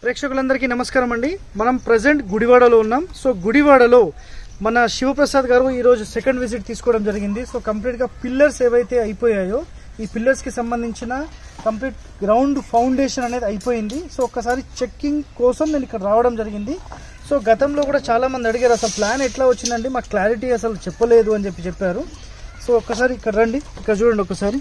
ప్రేక్షకులందరికీ నమస్కారం అండి మనం ప్రజెంట్ గుడివాడలో ఉన్నాం సో గుడివాడలో మన శివప్రసాద్ గారు ఈరోజు సెకండ్ విజిట్ తీసుకోవడం జరిగింది సో కంప్లీట్గా పిల్లర్స్ ఏవైతే అయిపోయాయో ఈ పిల్లర్స్కి సంబంధించిన కంప్లీట్ గ్రౌండ్ ఫౌండేషన్ అనేది అయిపోయింది సో ఒక్కసారి చెక్కింగ్ కోసం నేను ఇక్కడ రావడం జరిగింది సో గతంలో కూడా చాలా మంది అడిగారు అసలు ప్లాన్ ఎట్లా వచ్చిందండి మాకు క్లారిటీ అసలు చెప్పలేదు అని చెప్పి చెప్పారు సో ఒక్కసారి ఇక్కడ రండి ఇక్కడ చూడండి ఒకసారి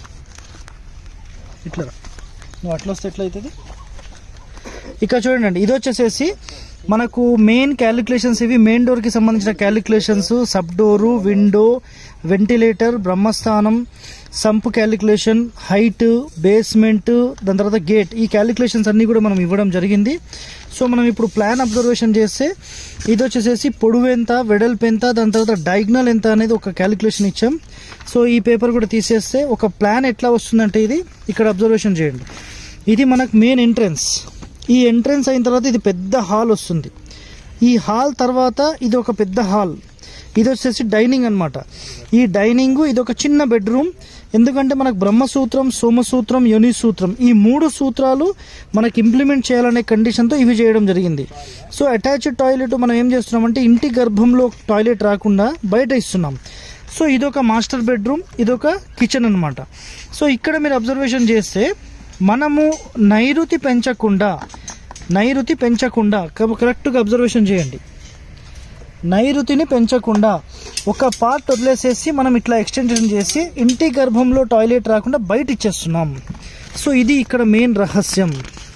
ఇట్లా రా. నువ్వు అట్లా వస్తే ఎట్లా అవుతుంది ఇక్కడ చూడండి ఇది వచ్చేసేసి మనకు మెయిన్ క్యాలిక్యులేషన్స్ ఇవి మెయిన్ డోర్ కి సంబంధించిన calculations sub door window ventilator బ్రహ్మస్థానం సంప్ క్యాలిక్యులేషన్ హైట్ బేస్మెంట్ దాని తర్వాత గేట్ ఈ క్యాలిక్యులేషన్స్ అన్ని కూడా మనం ఇవ్వడం జరిగింది సో మనం ఇప్పుడు ప్లాన్ అబ్జర్వేషన్ చేస్తే ఇది వచ్చేసేసి పొడవు ఎంత వెడల్పు ఎంత దాని తర్వాత డయాగ్నల్ ఎంత అనేది ఒక క్యాలిక్యులేషన్ ఇచ్చాం సో ఈ పేపర్ కూడా తీసేస్తే ఒక ప్లాన్ ఎట్లా వస్తుందంటే ఇది ఇక్కడ అబ్జర్వేషన్ చేయండి ఇది మనకు మెయిన్ ఎంట్రన్స్ ఈ ఎంట్రన్స్ అయిన తర్వాత ఇది పెద్ద హాల్ వస్తుంది ఈ హాల్ తర్వాత ఇది ఒక పెద్ద హాల్ ఇది వచ్చేసి డైనింగ్ అన్నమాట ఈ డైనింగ్ ఇది ఒక చిన్న బెడ్రూమ్ ఎందుకంటే మనకు బ్రహ్మసూత్రం సోమసూత్రం యోని సూత్రం ఈ మూడు సూత్రాలు మనకి ఇంప్లిమెంట్ చేయాలనే కండిషన్తో ఇవి చేయడం జరిగింది సో అటాచ్డ్ టాయిలెట్ మనం ఏం చేస్తున్నామంటే ఇంటి గర్భంలో టాయిలెట్ రాకుండా బయట ఇస్తున్నాం సో ఇదొక మాస్టర్ బెడ్రూమ్ ఇదొక కిచెన్ అన్నమాట సో ఇక్కడ మీరు అబ్జర్వేషన్ చేస్తే మనము నైరుతి పెంచకుండా నైరుతి పెంచకుండా కరె- కరెక్ట్గా అబ్జర్వేషన్ చేయండి నైరుతిని పెంచకుండా ఒక పార్ట్ వదిలేసేసి మనం ఇట్లా ఎక్స్టెన్షన్ చేసి ఇంటి గర్భంలో టాయిలెట్ రాకుండా బయట ఇచ్చేస్తున్నాం సో ఇది ఇక్కడ మెయిన్ రహస్యం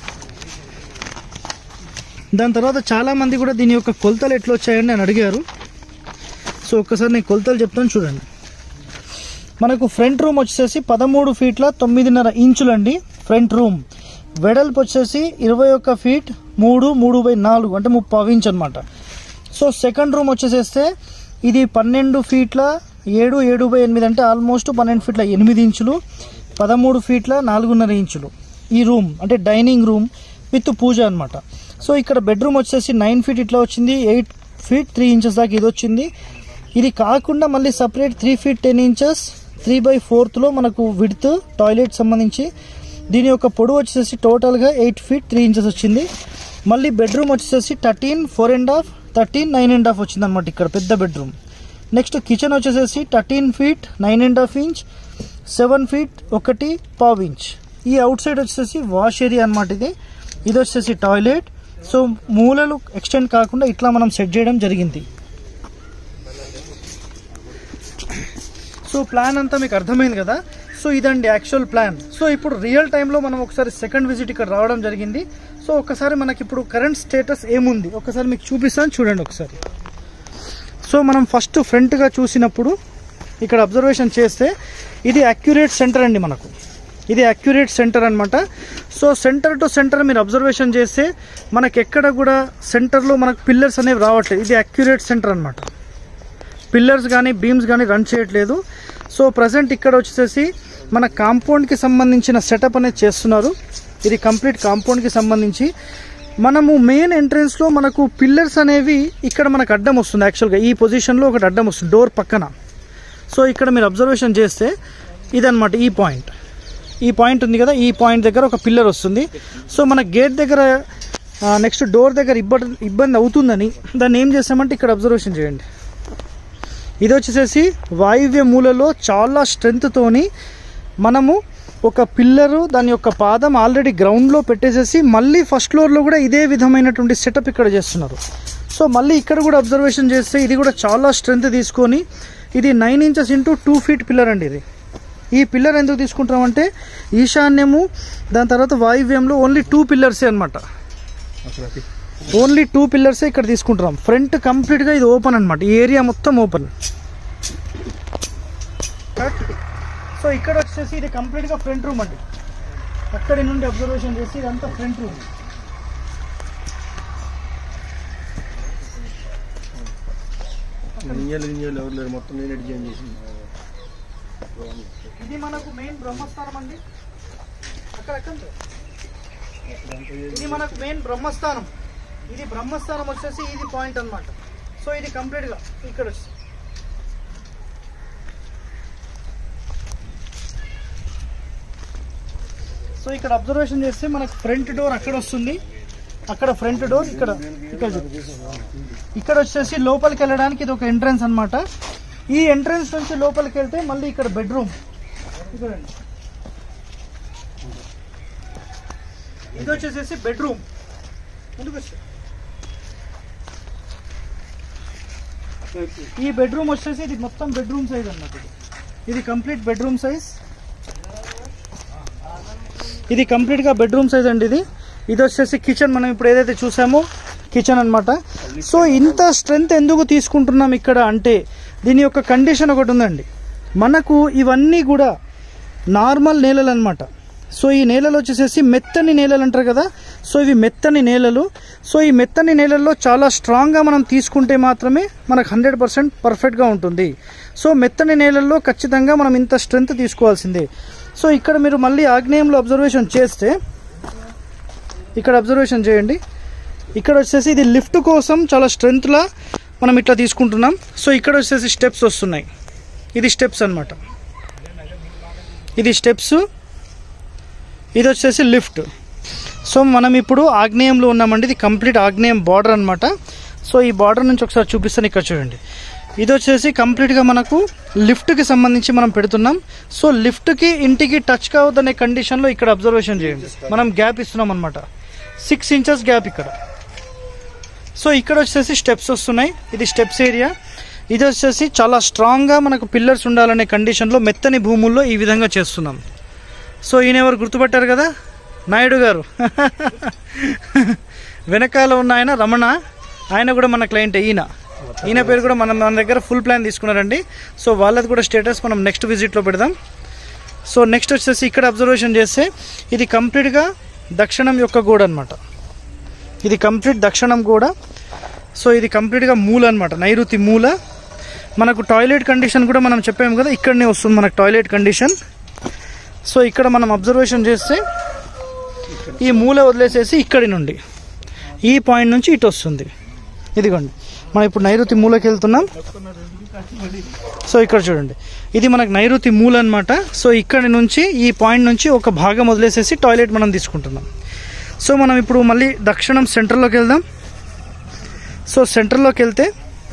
దాని తర్వాత చాలా మంది కూడా దీని యొక్క కొలతలు ఎట్లా వచ్చాయని అని అడిగారు సో ఒక్కసారి నేను కొలతలు చెప్తాను చూడండి మనకు ఫ్రంట్ రూమ్ వచ్చేసి పదమూడు ఫీట్ల తొమ్మిదిన్నర ఇంచులండి ఫ్రంట్ రూమ్ వెడల్పు వచ్చేసి ఇరవై ఒక్క ఫీట్ మూడు మూడు బై నాలుగు అంటే ముప్పావు ఇంచ్ అనమాట సో సెకండ్ రూమ్ వచ్చేసేస్తే ఇది పన్నెండు ఫీట్ల ఏడు ఏడు బై ఎనిమిది అంటే ఆల్మోస్ట్ పన్నెండు ఫీట్ల ఎనిమిది ఇంచులు పదమూడు ఫీట్ల నాలుగున్నర ఇంచులు ఈ రూమ్ అంటే డైనింగ్ రూమ్ విత్ పూజ అనమాట సో ఇక్కడ బెడ్రూమ్ వచ్చేసి నైన్ ఫీట్ ఇట్లా వచ్చింది ఎయిట్ ఫీట్ త్రీ ఇంచెస్ దాకా ఇది వచ్చింది ఇది కాకుండా మళ్ళీ separate three feet ten inches three by ఫోర్త్లో మనకు విడ్త్ టాయిలెట్ సంబంధించి దీని యొక్క పొడవు వచ్చేసి టోటల్గా ఎయిట్ ఫీట్ త్రీ ఇంచెస్ వచ్చింది మళ్ళీ బెడ్రూమ్ వచ్చేసి thirteen four and half thirteen nine and half వచ్చింది అనమాట ఇక్కడ పెద్ద బెడ్రూమ్ నెక్స్ట్ కిచెన్ వచ్చేసేసి thirteen feet nine and half inch seven feet ఒకటి పావు ఇంచ్ ఈ అవుట్ సైడ్ వచ్చేసి వాష్ ఏరియా అనమాట ఇది ఇది వచ్చేసి టాయిలెట్ సో మూలలు ఎక్స్టెండ్ కాకుండా ఇట్లా మనం సెట్ చేయడం జరిగింది సో ప్లాన్ అంతా మీకు అర్థమైంది కదా సో ఇదండి యాక్చువల్ ప్లాన్ సో ఇప్పుడు రియల్ టైంలో మనం ఒకసారి సెకండ్ విజిట్ ఇక్కడ రావడం జరిగింది సో ఒకసారి మనకి ఇప్పుడు కరెంట్ స్టేటస్ ఏముంది ఒకసారి మీకు చూపిస్తాను చూడండి ఒకసారి సో మనం ఫస్ట్ ఫ్రంట్గా చూసినప్పుడు ఇక్కడ అబ్జర్వేషన్ చేస్తే ఇది అక్యురేట్ సెంటర్ అండి మనకు ఇది అక్యురేట్ సెంటర్ అన్నమాట సో సెంటర్ టు సెంటర్ మీరు అబ్జర్వేషన్ చేస్తే మనకి ఎక్కడ కూడా సెంటర్లో మనకు పిల్లర్స్ అనేవి రావట్లేదు ఇది అక్యురేట్ సెంటర్ అన్నమాట పిల్లర్స్ కానీ బీమ్స్ కానీ రన్ చేయట్లేదు సో ప్రజెంట్ ఇక్కడ వచ్చేసి మన కాంపౌండ్కి సంబంధించిన సెటప్ అనేది చేస్తున్నారు ఇది కంప్లీట్ కాంపౌండ్కి సంబంధించి మనము మెయిన్ ఎంట్రన్స్లో మనకు పిల్లర్స్ అనేవి ఇక్కడ మనకు అడ్డం వస్తుంది యాక్చువల్గా ఈ పొజిషన్లో ఒకటి అడ్డం వస్తుంది డోర్ పక్కన సో ఇక్కడ మీరు అబ్జర్వేషన్ చేస్తే ఇదన్నమాట ఈ పాయింట్ ఈ పాయింట్ ఉంది కదా ఈ పాయింట్ దగ్గర ఒక పిల్లర్ వస్తుంది సో మన గేట్ దగ్గర నెక్స్ట్ డోర్ దగ్గర ఇబ్బంది ఇబ్బంది అవుతుందని దాన్ని ఏం చేస్తామంటే ఇక్కడ అబ్జర్వేషన్ చేయండి ఇది వచ్చేసేసి వాయువ్య మూలలో చాలా స్ట్రెంగ్త్తోని మనము ఒక పిల్లరు దాని యొక్క పాదం ఆల్రెడీ గ్రౌండ్లో పెట్టేసేసి మళ్ళీ ఫస్ట్ ఫ్లోర్లో కూడా ఇదే విధమైనటువంటి సెటప్ ఇక్కడ చేస్తున్నారు సో మళ్ళీ ఇక్కడ కూడా అబ్జర్వేషన్ చేస్తే ఇది కూడా చాలా స్ట్రెంగ్త్ తీసుకొని ఇది nine inches into two feet pillar అండి ఇది ఈ పిల్లర్ ఎందుకు తీసుకుంటామంటే ఈశాన్యము దాని తర్వాత వాయువ్యంలో ఓన్లీ టూ పిల్లర్సే అనమాట ఓన్లీ టూ పిల్లర్సే ఇక్కడ తీసుకుంటున్నాం ఫ్రంట్ కంప్లీట్గా ఇది ఓపెన్ అనమాట ఈ ఏరియా మొత్తం ఓపెన్ సో ఇక్కడ వచ్చేసి ఇది కంప్లీట్గా ఫ్రంట్ రూమ్ అండి అక్కడి నుండి అబ్జర్వేషన్ చేసి ఇదంతా ఫ్రంట్ రూమ్ ఇంజలు గింజలు ఎవరు లేరు మొత్తం నేను డిజైన్ చేసింది ఇది మనకు మెయిన్ బ్రహ్మస్థానం అండి అక్కడ అక్కడ ఇది మనకు మెయిన్ బ్రహ్మస్థానం ఇది బ్రహ్మస్థానం వచ్చేసి ఇది పాయింట్ అన్నమాట సో ఇది కంప్లీట్ గా ఇక్కడ వచ్చి సో ఇక్కడ అబ్జర్వేషన్ చేస్తే మనకు ఫ్రంట్ డోర్ అక్కడ వస్తుంది అక్కడ ఫ్రంట్ డోర్ ఇక్కడ ఇక్కడ చూడు. ఇక్కడ వచ్చేసి లోపలికి వెళ్ళడానికి ఇది ఒక ఎంట్రన్స్ అన్నమాట ఈ ఎంట్రన్స్ నుంచి లోపలికి వెళ్తే మళ్ళీ ఇక్కడ బెడ్రూమ్ చూడండి ఇది వచ్చేసేసి బెడ్రూమ్ ముందుకు వచ్చి ఈ బెడ్రూమ్ వచ్చేసి ఇది మొత్తం బెడ్రూమ్ సైజ్ అన్నమాట ఇది. ఇది కంప్లీట్ బెడ్రూమ్ సైజ్ ఇది కంప్లీట్ గా బెడ్రూమ్ సైజ్ అండి ఇది ఇది వచ్చేసి కిచెన్ మనం ఇప్పుడు ఏదైతే చూసామో కిచెన్ అన్నమాట సో ఇంత స్ట్రెంగ్త్ ఎందుకు తీసుకుంటున్నాం ఇక్కడ అంటే దీని యొక్క కండిషన్ ఒకటి ఉందండి మనకు ఇవన్నీ కూడా నార్మల్ నేలలు అనమాట సో ఈ నేలలు వచ్చేసేసి మెత్తని నేలలు అంటారు కదా సో ఇవి మెత్తని నేలలు సో ఈ మెత్తని నేలల్లో చాలా స్ట్రాంగ్గా మనం తీసుకుంటే మాత్రమే మనకు హండ్రెడ్ పర్సెంట్ పర్ఫెక్ట్గా ఉంటుంది సో మెత్తని నేలల్లో ఖచ్చితంగా మనం ఇంత స్ట్రెంగ్త్ తీసుకోవాల్సిందే సో ఇక్కడ మీరు మళ్ళీ ఆగ్నేయంలో అబ్జర్వేషన్ చేస్తే ఇక్కడ అబ్జర్వేషన్ చేయండి ఇక్కడ వచ్చేసి ఇది లిఫ్ట్ కోసం చాలా స్ట్రెంగ్త్లా మనం ఇట్లా తీసుకుంటున్నాం సో ఇక్కడ వచ్చేసి స్టెప్స్ వస్తున్నాయి ఇది స్టెప్స్ అన్నమాట ఇది స్టెప్స్ ఇది వచ్చేసి లిఫ్ట్ సో మనం ఇప్పుడు ఆగ్నేయంలో ఉన్నామండి ఇది కంప్లీట్ ఆగ్నేయం బార్డర్ అన్నమాట సో ఈ బార్డర్ నుంచి ఒకసారి చూపిస్తాను ఇక్కడ చూడండి ఇది వచ్చేసి కంప్లీట్గా మనకు లిఫ్ట్కి సంబంధించి మనం పెడుతున్నాం సో లిఫ్ట్కి ఇంటికి టచ్ కావద్దనే కండిషన్లో ఇక్కడ అబ్జర్వేషన్ చేయండి మనం గ్యాప్ ఇస్తున్నాం అనమాట సిక్స్ ఇంచెస్ గ్యాప్ ఇక్కడ సో ఇక్కడ వచ్చేసి స్టెప్స్ వస్తున్నాయి ఇది స్టెప్స్ ఏరియా ఇది వచ్చేసి చాలా స్ట్రాంగ్గా మనకు పిల్లర్స్ ఉండాలనే కండిషన్లో మెత్తని భూముల్లో ఈ విధంగా చేస్తున్నాం సో ఈయన ఎవరు గుర్తుపట్టారు కదా నాయుడు గారు వెనకాల ఉన్న ఆయన రమణ ఆయన కూడా మన క్లయింట్ ఈయన ఈయన పేరు కూడా మనం మన దగ్గర ఫుల్ ప్లాన్ తీసుకున్నారండి సో వాళ్ళది కూడా స్టేటస్ మనం నెక్స్ట్ విజిట్లో పెడదాం సో నెక్స్ట్ వచ్చేసి ఇక్కడ అబ్జర్వేషన్ చేస్తే ఇది కంప్లీట్గా దక్షిణం యొక్క గోడ అనమాట ఇది కంప్లీట్ దక్షిణం గోడ సో ఇది కంప్లీట్గా మూల అనమాట నైరుతి మూల మనకు టాయిలెట్ కండిషన్ కూడా మనం చెప్పాము కదా ఇక్కడనే వస్తుంది మనకు టాయిలెట్ కండిషన్ సో ఇక్కడ మనం అబ్జర్వేషన్ చేస్తే ఈ మూల వదిలేసేసి ఇక్కడి నుండి ఈ పాయింట్ నుంచి ఇటు వస్తుంది ఇదిగోండి మనం ఇప్పుడు నైరుతి మూలకి వెళ్తున్నాం సో ఇక్కడ చూడండి ఇది మనకు నైరుతి మూల అనమాట సో ఇక్కడి నుంచి ఈ పాయింట్ నుంచి ఒక భాగం వదిలేసేసి టాయిలెట్ మనం తీసుకుంటున్నాం సో మనం ఇప్పుడు మళ్ళీ దక్షిణం సెంటర్లోకి వెళ్దాం సో సెంటర్లోకి వెళ్తే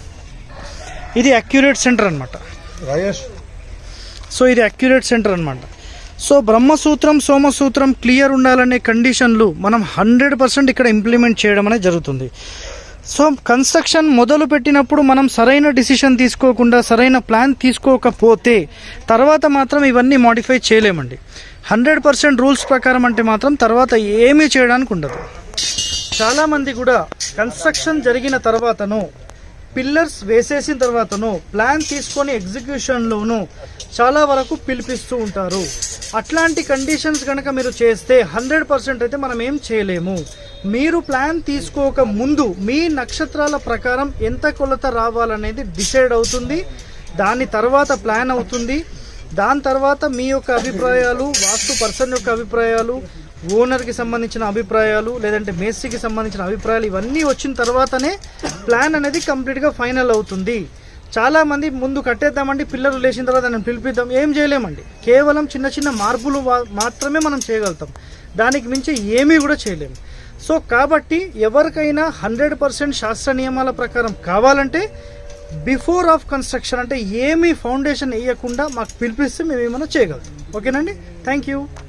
ఇది అక్యురేట్ సెంటర్ అనమాట రాజేష్ సో ఇది అక్యురేట్ సెంటర్ అనమాట సో బ్రహ్మసూత్రం సోమసూత్రం క్లియర్ ఉండాలనే కండిషన్లు మనం హండ్రెడ్ పర్సెంట్ ఇక్కడ ఇంప్లిమెంట్ చేయడం అనేది జరుగుతుంది సో కన్స్ట్రక్షన్ మొదలు పెట్టినప్పుడు మనం సరైన డిసిషన్ తీసుకోకుండా సరైన ప్లాన్ తీసుకోకపోతే తర్వాత మాత్రం ఇవన్నీ మాడిఫై చేయలేమండి హండ్రెడ్ పర్సెంట్ రూల్స్ ప్రకారం అంటే మాత్రం తర్వాత ఏమీ చేయడానికి ఉండదు చాలా మంది కూడా కన్స్ట్రక్షన్ జరిగిన తర్వాతను పిల్లర్స్ వేసేసిన తర్వాతను ప్లాన్ తీసుకొని ఎగ్జిక్యూషన్లోను చాలా వరకు పిలిపిస్తూ ఉంటారు అట్లాంటి కండిషన్స్ కనుక మీరు చేస్తే హండ్రెడ్ పర్సెంట్ అయితే మనం ఏం చేయలేము మీరు ప్లాన్ తీసుకోక ముందు మీ నక్షత్రాల ప్రకారం ఎంత కొలత రావాలనేది డిసైడ్ అవుతుంది దాని తర్వాత ప్లాన్ అవుతుంది దాని తర్వాత మీ యొక్క అభిప్రాయాలు వాస్తు పర్సన్ యొక్క అభిప్రాయాలు ఓనర్కి సంబంధించిన అభిప్రాయాలు లేదంటే మేస్త్రికి సంబంధించిన అభిప్రాయాలు ఇవన్నీ వచ్చిన తర్వాతనే ప్లాన్ అనేది కంప్లీట్గా ఫైనల్ అవుతుంది చాలా మంది ముందు కట్టేద్దామండి పిల్లలు లేచిన తర్వాత నేను పిలిపిద్దాం ఏం చేయలేమండి కేవలం చిన్న చిన్న మార్పులు వా- మాత్రమే మనం చేయగలుగుతాం దానికి మించి ఏమీ కూడా చేయలేము సో కాబట్టి ఎవరికైనా హండ్రెడ్ పర్సెంట్ శాస్త్ర నియమాల ప్రకారం కావాలంటే బిఫోర్ ఆఫ్ కన్స్ట్రక్షన్ అంటే ఏమీ ఫౌండేషన్ వేయకుండా మాకు పిలిపిస్తే మేము ఏమైనా చేయగలుగుతాం ఓకేనండి థ్యాంక్ యూ